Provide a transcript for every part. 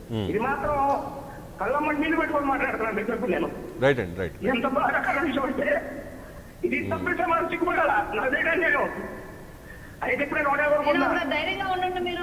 ఇది మాత్రం కళ్ళమ్మడి నీళ్ళు పెట్టుకొని మాట్లాడుతున్నాను చెప్పి నేను రైట్ అండి రైట్ ఎంత బాధాకర విషయం అంటే ఇది తప్పితే మనం సిగ్గుపడాల నా దగ్గర నేను అయితే ఇప్పుడే నూట యాభై మీరు రూపాయలు ఒక ధైర్యంగా ఉండండి మీరు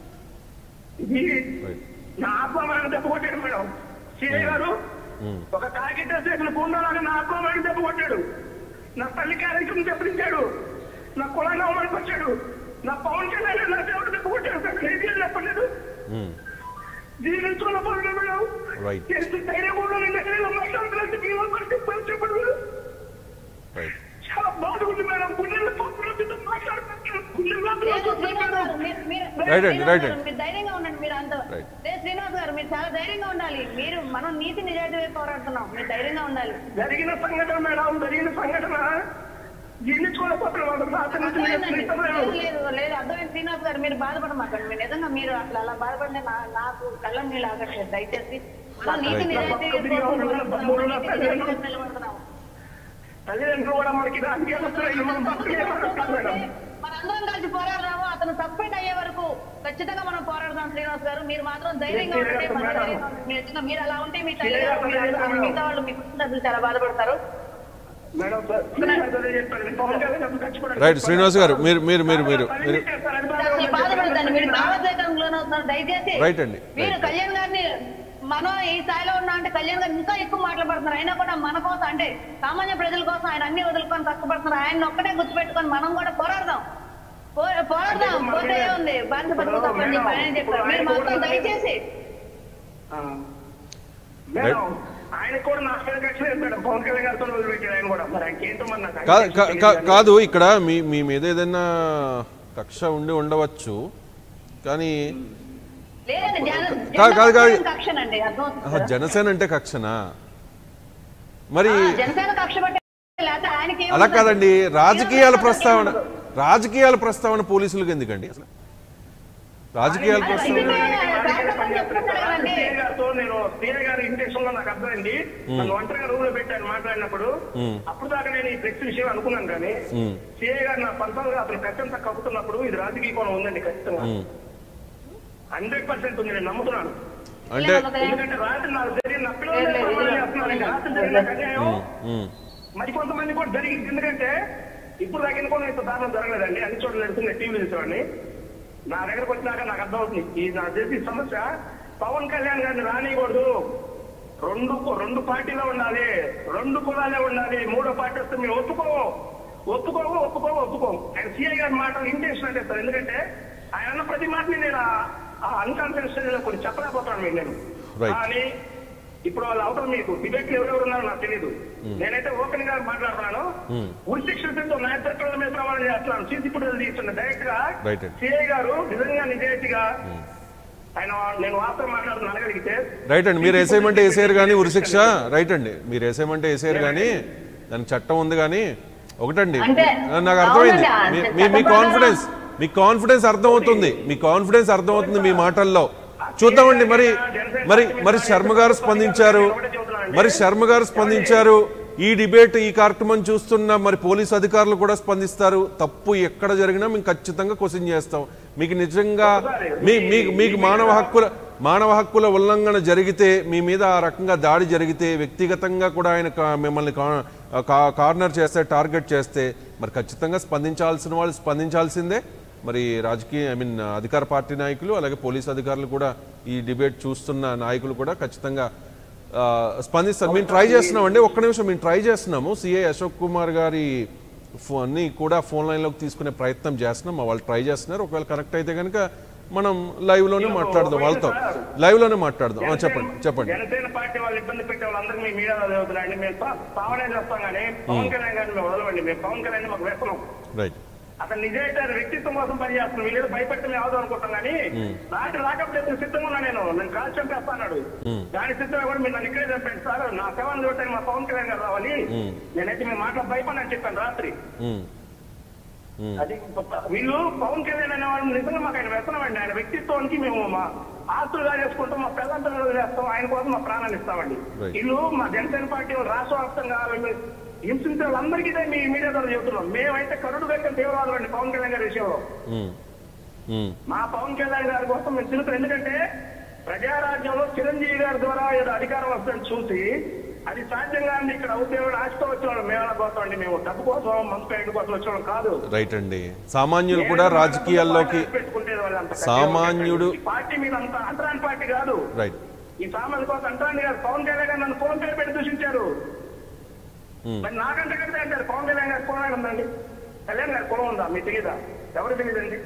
ఇది రైట్ నా ఆత్మమానం దెబ్బ కొట్టాడు మేడం సీఏ గారు ఒక కాకిట చేసిన గుండాలాగా నా ఆత్మమానం దెబ్బ కొట్టాడు నా తల్లి కార్యక్రమం దెబ్బతించాడు నా కులాన్ని అవమానపరిచాడు నా పవన్ కళ్యాణ్ నా దేవుడు దెబ్బ కొట్టాడు సార్ నేను ఏం చెప్పలేదు జీవించుకున్న పనులు మేడం Right. ఎంత ధైర్యం కూడా నేను ఎక్కడైనా మాట్లాడుతున్నట్టు మీ వాళ్ళు మనకి చెప్పారు చెప్పండి మేడం రైట్ చాలా బాగుంది మేడం గుండెల పప్పుల మీద మాట్లాడుతున్నారు గుండెల లేదు శ్రీనివాస్ గారు మీరు- మీరు- Right అండి, శ్రీనివాస్ right గారు, అండి. మీరు ధైర్యంగా ఉండండి మీరు అంత Right. లేదు శ్రీనివాస్ గారు మీరు చాలా ధైర్యంగా ఉండాలి మీరు మనం నీతి నిజాయితీ వైపు పోరాడుతున్నాం మీరు ధైర్యంగా ఉండాలి జరిగిన సంఘటన మేడం జరిగిన సంఘటన జీర్ణించుకోలేకపోతున్నాం అసలు రాత్రి నుంచి నేను అర్థమైందండి. ఇష్టం లేదు. లేదు లేదు లేదు అర్థమైంది శ్రీనివాస్ గారు మీరు బాధపడమాకండి మీరు నిజంగా మీరు అట్లా అలా బాధపడితే నా- నాకు కళ్ళం నీళ్ళు ఆగట్లేదు దయచేసి మనం నీతి Right. నిజాయితీ వైపు పోరాడుతున్నాం. నీతి నిజాయితీ వైపు నిలబడుతున్నాం తల్లిదండ్రులు కూడా మనకి రాజకీయాలు వస్తున్నాయి మనం బతుకులే బతకాలి మేడం మనందరం కలిసి పోరాడదాము అతను సస్పెండ్ అయ్యే వరకు ఖచ్చితంగా మనం పోరాడదాం శ్రీనివాస్ గారు మీరు మాత్రం ధైర్యంగా ఉంటే మనం ధైర్యంగా ఉంటే మీరు నిజంగా మీరు అలా ఉంటే మీ తల్లిదండ్రులు మీరు అలా- మిగతా వాళ్ళు మీ కుటుంబ సభ్యులు చాలా బాధపడతారు మేడం సార్ అదే చెప్పాను పవన్ కళ్యాణ్ అప్పుడు ఖర్చుకోవడానికి రైట్ శ్రీనివాస్ గారు మీరు మీరు మీరు మీరు తల్లి మీరు చేస్తారు, అది బాగా అసలు ఉంది. బాధపడతాను మీరు భావోద్వేగానికి లోనవుతున్నారు దయచేసి Right అండి. మీరు Right. కళ్యాణ్ గారిని మనం ఈ స్థాయిలో ఉన్నా అంటే కళ్యాణ్ గారు ఇంకా ఎక్కువ మాట్లాడుతున్నారు అయినా కూడా మన కోసం అంటే సామాన్య ప్రజల కోసం ఆయన అన్ని వదులుకొని కష్టపడుతున్నారు ఆయన ఒక్కటే గుర్తుపెట్టుకొని మనం కూడా పోరాడదాం పో- పోరాడదాం పోతే ఏముంది బాధ్యత బతుకు తప్పని చెప్పి ఆయన చెప్తారు మీరు మాత్రం దయచేసి ఆ. మేడం ఆయన కూడా నా మీద కక్ష లేదు మేడం పవన్ కళ్యాణ్ గారితో వదిలిపెట్టాడు ఆయన కూడా మరి ఆయనకేంటో మరి నాకు కా- ఆయన కా- కా- కాదు ఇక్కడ మీ మీ మీద ఏదైనా కక్ష ఉండి ఉండవచ్చు కానీ లేదండి జన కాదు, కాదు, కాదు. జనసేన కక్షనండి అర్థం ఆహా, జనసేన అంటే కక్షనా మరి జనసేన కక్ష పట్టే లేకపోతే ఆయనకి ఏముంది? అలా కాదండి రాజకీయాల ఏముంది? ప్రస్తావన రాజకీయాల ప్రస్తావన పోలీసులకు ఎందుకండి అసలు రాజకీయాల ఆయన ప్రస్తావన వైసీపీ కార్యకర్తలు చెప్తున్నారు కదండి. సీఏ గారితో నేను సీఏ గారి ఇంటెన్షన్ లో నాకు అర్థమైంది నన్ను ఒంటరిగా రూమ్ లో పెట్టాను మాట్లాడినప్పుడు అప్పుడు దాకా నేను ఈ ఫ్లెక్స్ విషయం అనుకున్నాను కానీ సీఏ గారు నా పర్సనల్ గా అతను ఖచ్చితంగా కప్పుతున్నప్పుడు ఇది రాజకీయ కోణం ఉందండి ఖచ్చితంగా హండ్రెడ్ పర్సెంట్ ఉంది నేను నమ్ముతున్నాను అంటే ఎందుకంటే రాత్రి నాకు జరిగిన నా పిల్లలు ప్రమాణం చేస్తున్నారండి. రాత్రి జరిగిన అన్యాయం ఉమ్, మరి కొంతమంది కూడా జరిగింది ఎందుకంటే ఇప్పుడు తగ్గిన కూడా ఇంత దారుణం జరగలేదండి అన్ని చోట్ల నడుస్తుంది టీవీ చూసేవాడిని నా దగ్గరకు వచ్చినాక నాకు అర్థమవుతుంది ఈ నాకు తెలిసి సమస్య పవన్ కళ్యాణ్ గారిని రానియకూడదు రెండు రెండు పార్టీలో ఉండాలి రెండు కులాలే ఉండాలి మూడో పార్టీ వస్తే మేము ఒప్పుకోము ఒప్పుకోము ఒప్పుకోము ఒప్పుకోము ఆయన సీఐ గారి మాట ఇంటెన్షన్ అంటే సార్ ఎందుకంటే ఆయన అన్న ప్రతి మాటని నేను అన్కాన్ఫిడెన్స్ కొన్ని చెప్పలేకపోతాను మీకు నేను Right. కానీ ఇప్పుడు వాళ్ళు అవతల మీకు డిబేట్ ఎవరెవరు ఉన్నారో నాకు తెలియదు నేనైతే ఓపెన్ గా మాట్లాడుతున్నాను ఉరి శిక్షలతో న్యాయచట్టాల మీద ప్రమాణం చేస్తున్నాను సీసీ ఫుటేజ్ తీస్తున్నా డైరెక్ట్ గా Right. సిఐ గారు నిజంగా నిజాయితీగా ఆయన నేను వాస్తవం మాట్లాడుతున్నా అనగలిగితే రైట్ అండి మీరు వేసేయమంటే వేసేయరు కానీ ఉరిశిక్ష రైట్ అండి మీరు వేసేయమంటే వేసేయరు కానీ దానికి చట్టం ఉంది కానీ ఒకటండి అంటే, నాకు అర్థమైంది అవునండి, మీ- అంటే మీ మీ చట్టపరంగా- కాన్ఫిడెన్స్ మీ కాన్ఫిడెన్స్ అర్థమవుతుంది మీ కాన్ఫిడెన్స్ అర్థమవుతుంది మీ మాటల్లో చూద్దామండి మరి మరి మరి శర్మ గారు స్పందించారు మరి శర్మ గారు స్పందించారు ఈ డిబేట్ ఈ కార్యక్రమం చూస్తున్న మరి పోలీసు అధికారులు కూడా స్పందిస్తారు తప్పు ఎక్కడ జరిగినా మేము ఖచ్చితంగా క్వశ్చన్ చేస్తాం మీకు నిజంగా మీ మీకు మీకు మానవ హక్కుల మానవ హక్కుల ఉల్లంఘన జరిగితే మీ మీద ఆ రకంగా దాడి జరిగితే వ్యక్తిగతంగా కూడా ఆయన కా- మిమ్మల్ని కా- కా- కార్నర్ చేస్తే టార్గెట్ చేస్తే మరి ఖచ్చితంగా స్పందించాల్సిన వాళ్ళు స్పందించాల్సిందే మరి రాజకీయ ఐ మీన్ అధికార పార్టీ నాయకులు అలాగే పోలీస్ అధికారులు కూడా ఈ డిబేట్ చూస్తున్న నాయకులు కూడా ఖచ్చితంగా ఆ, స్పందిస్తారు మేము ట్రై చేస్తున్నామండి ఒక్క నిమిషం మేము ట్రై చేస్తున్నాము సిఐ అశోక్ కుమార్ గారి ఫోన్ని కూడా ఫోన్ లైన్లోకి తీసుకునే ప్రయత్నం చేస్తున్నాం మా వాళ్ళు ట్రై చేస్తున్నారు ఒకవేళ కనెక్ట్ అయితే కనుక మనం లైవ్ లోనే మాట్లాడదాం వాళ్ళతో లైవ్ లోనే మాట్లాడదాం ఆ, చెప్పండి చెప్పండి జనసేన పార్టీ వాళ్ళు ఇబ్బంది పెట్టే వాళ్ళందరికీ మీ మీడియాలో చదువుతున్నారండి మేము పా- పావనే చేస్తాం కానీ పవన్ కళ్యాణ్ గారిని మేము వదలవండి మేము పవన్ కళ్యాణ్ మాకు వ్యసనం రైట్ అతను నిజాయితీ ఆయన వ్యక్తిత్వం కోసం పనిచేస్తున్నాం వీళ్ళు భయపెట్టి మేము అవదాం అనుకుంటాం కానీ రాత్రి రాకపోతే సిద్ధంగా ఉన్నా నేను నేను కాల్ చంపేస్తా అన్నాడు దాని సిద్ధంగా కూడా మీరు నన్ను ఇక్కడే చంపండి సార్ నా సేవలు చూడటానికి మా పవన్ కళ్యాణ్ గారు రావాలి నేనైతే మేము మాటలు భయపడని చెప్పాను రాత్రి ఉమ్, అది వీళ్ళు పవన్ కళ్యాణ్ అనే వాళ్ళు నిజంగా మాకు ఆయన వ్యసనం అండి ఆయన వ్యక్తిత్వానికి మేము మా ఆస్తులుగా చేసుకుంటాం మా పిల్లలంతా చేస్తాం ఆయన కోసం మా ప్రాణాలు ఇస్తామండి Right. వీళ్ళు మా జనసేన పార్టీ వాళ్ళు రాష్ట్ర వ్యాప్తంగా వీళ్ళు హింసించే వాళ్ళందరికీ ఇదే మీ మీడియా ద్వారా చెబుతున్నాం మేమైతే కరుడు వ్యక్తం తీవ్రవాదులు అండి పవన్ కళ్యాణ్ గారి విషయంలో ఉమ్, ఉమ్, మా పవన్ కళ్యాణ్ గారి కోసం మేము తిరుగుతాం ఎందుకంటే ప్రజారాజ్యంలో చిరంజీవి గారి ద్వారా ఏదో అధికారం వస్తుందని చూసి అది సాధ్యంగా ఉంది ఇక్కడ అవుతే ఆశతో వచ్చేవాళ్ళం మేళ కోసం అండి మేము డబ్బు కోసం మందు ప్యాకెట్ కోసం వచ్చేవాళ్ళం కాదు రైట్ అండి సామాన్యులు కూడా రాజకీయాల్లోకి పెట్టుకుంటేది వాళ్ళంతా. సామాన్యుడు- ఈ పార్టీ మీద అంత అంతరాని పార్టీ కాదు రైట్ ఈ సామాన్య కోసం అంతరాని కాదు పవన్ కళ్యాణ్ గారు నన్ను ఫోన్ పే పెట్టి దూషించారు ఉమ్. మరి నాకంటే కడితే అంటారు పవన్ కళ్యాణ్ గారి కులం ఉందండి కళ్యాణ్ గారి కులం ఉందా మీకు తెలియదా ఎవరు తెలియదండి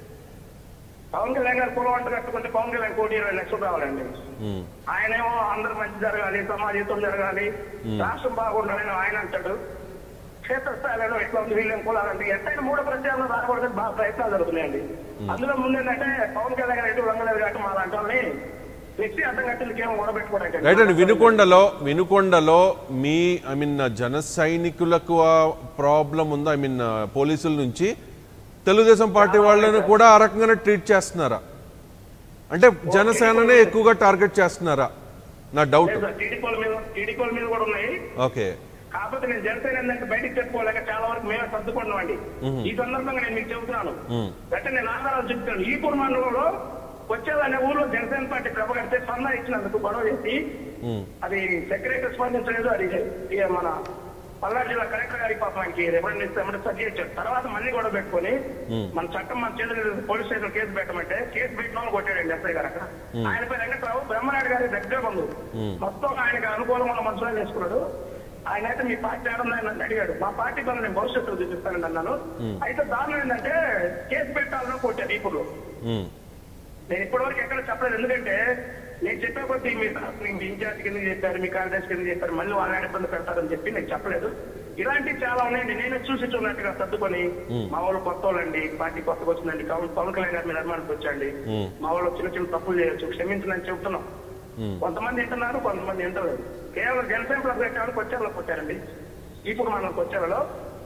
పవన్ కళ్యాణ్ గారి కులం అంట కట్టుకుంటే పవన్ కళ్యాణ్ కోటి ఇరవై లక్షలు రావాలండి ఉమ్. ఆయనేమో అందరు మంచి జరగాలి సమాజం జరగాలి రాష్ట్రం బాగుండాలని ఆయన అంటాడు క్షేత్రస్థాయిలో ఎట్లా ఉంది వీళ్ళని కులాలంటే ఎట్టయినా మూడో ప్రచారంలో రాకూడదని బాగా ప్రయత్నాలు జరుగుతున్నాయండి అందులో ముందేంటంటే పవన్ కళ్యాణ్ గారు ఎటు రంగలేదు కాబట్టి మా లాంటి వాళ్ళని వ్యక్తి అర్థం కట్టి ఏమో ఓడబెట్టుకోవడానికి రైట్ అండి వినుకొండలో వినుకొండలో మీ ఐ మీన్ జన సైనికులకు ప్రాబ్లం ఉందా ఐ మీన్ పోలీసుల నుంచి తెలుగుదేశం పార్టీ వాళ్ళని కూడా ఆ రకంగానే ట్రీట్ చేస్తున్నారా అంటే జనసేననే ఎక్కువగా టార్గెట్ చేస్తున్నారా నా డౌట్ టీడీపీల మీద టీడీపీల మీద కూడా ఉన్నాయి ఓకే కాకపోతే నేను జనసేన ఏంటంటే బయటికి చెప్పుకోలేక చాలా వరకు మేమే సర్దుకున్నామండి ఈ సందర్భంగా నేను మీకు చెబుతున్నాను మ్మ్. అంటే నేను ఆధారాలు చెప్తాను ఈ మండలంలో వచ్చేదనే ఊర్లో జనసేన పార్టీ ప్రభ కడితే సన్నా ఇచ్చినందుకు గొడవ చేసి ఉమ్, అది సెక్రటరీ స్పందించలేదు అది ఇక మన పల్నాడు జిల్లా కలెక్టర్ గారికి పాపం ఆయనకి రిఫరెండ్ ఇస్తే ఏమంటే సర్జీ ఇచ్చాడు తర్వాత మళ్ళీ గొడవ పెట్టుకొని మన చట్టం మన చేతులు పోలీస్ స్టేషన్ కేసు పెట్టమంటే కేసు పెట్టిన వాళ్ళు కొట్టాడండి ఎస్ఐ గారు అక్కడ ఆయన పేరు వెంకట్రావు బ్రహ్మనాయుడు గారి దగ్గర బంధువు మొత్తం ఆయనకి అనుకూలంగా ఉన్న మనుషులను చేసుకున్నాడు ఆయన అయితే మీ పార్టీ ఆడుందని నన్ను అడిగాడు మా పార్టీ పనులు నేను భవిష్యత్తులో చూపిస్తానండి అన్నాను అయితే దారుణం ఏంటంటే కేసు పెట్టాలని కొట్టాడు ఇప్పుడు ఉమ్, నేను ఇప్పటివరకు ఎక్కడ చెప్పలేదు ఎందుకంటే నేను చెప్పే కొద్దీ మీ మీ ఇన్ఛార్జ్ కింద చెప్పారు మీ కార్యదర్శి కింద చెప్పారు మళ్ళీ వాళ్ళని ఇబ్బంది పెడతారని చెప్పి నేను చెప్పలేదు ఇలాంటివి చాలా ఉన్నాయండి నేను చూసి చూసినట్టుగా సర్దుకొని మా వాళ్ళు కొత్త వాళ్ళండి పార్టీ కొత్తగా వచ్చిందండి కావాలి పవన్ కళ్యాణ్ గారి మీద అభిమానికి వచ్చండి మ్మ్. మా వాళ్ళు చిన్న చిన్న తప్పులు చేయొచ్చు క్షమించనని చెప్తున్నాం మ్మ్. కొంతమంది వింటున్నారు కొంతమంది వింటలేదు కేవలం జనసేన ప్లస్ పెట్టడానికి వచ్చారలో కొట్టారండి ఇప్పుడు మనం వచ్చారలో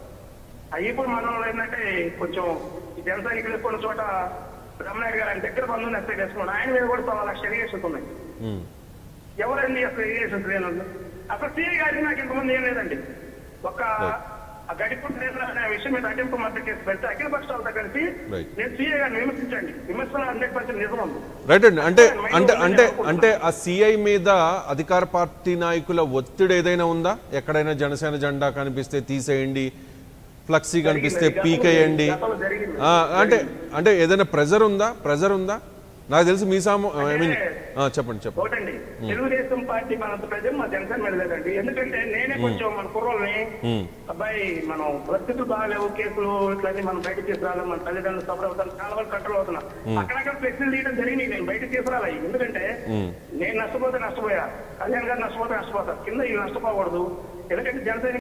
ఆ ఇప్పుడు మనలో ఏంటంటే కొంచెం ఈ జన సైనికులు ఎక్కువ ఉన్న చోట రమణాయుడు గారు ఆయన దగ్గర బంధువులు ఎస్ఐ చేసుకున్నాడు ఆయన మీద కూడా సవా లక్ష ఎలిగేషన్స్ ఉన్నాయి ఉమ్, ఎవరండి అసలు ఎలిగేషన్స్ లేనందు అసలు సీఏ గారికి నాకు ఇంతమంది ఏం లేదండి ఒక ఆ గడిపుడు నేతలు అనే విషయం మీద అటెంపు మద్దతు కేసు పెడితే అఖిల పక్షాలతో కలిసి Right. నేను సీఏ గారిని విమర్శించండి విమర్శలు హండ్రెడ్ పర్సెంట్ నిజం ఉంది రైట్ అండి అంటే అంటే అంటే అంటే ఆ సిఐ మీద అధికార పార్టీ నాయకుల ఒత్తిడి ఏదైనా ఉందా ఎక్కడైనా జనసేన జెండా కనిపిస్తే తీసేయండి ఫ్లక్సీ కనిపిస్తే పీకేయండి ఆ, అంటే అంటే ఏదైనా ప్రెజర్ ఉందా ప్రెజర్ ఉందా నాకు తెలిసి మీ సాము ఐ మీన్ చెప్పండి చెప్పండి ఒకటండి తెలుగుదేశం పార్టీ మనంత ప్రజలు మా జనసేన మీద లేదండి ఎందుకంటే నేనే కొంచెం మన కుర్రోల్ని మ్మ్. అబ్బాయి మనం పరిస్థితులు బాగాలేవు కేసులు ఇట్లన్నీ మనం బయట తీసుకురాలి మన తల్లిదండ్రులు సఫర్ అవుతాను చాలా వరకు కంట్రోల్ అవుతున్నా అక్కడక్కడ ఫ్లెక్సీలు తీయడం జరిగింది నేను బయట తీసుకురాలి ఎందుకంటే మ్మ్. నేను నష్టపోతే నష్టపోయా కళ్యాణ్ గారు నష్టపోతే నష్టపోతా కింద వీళ్ళు నష్టపోకూడదు ఎందుకంటే జనసేన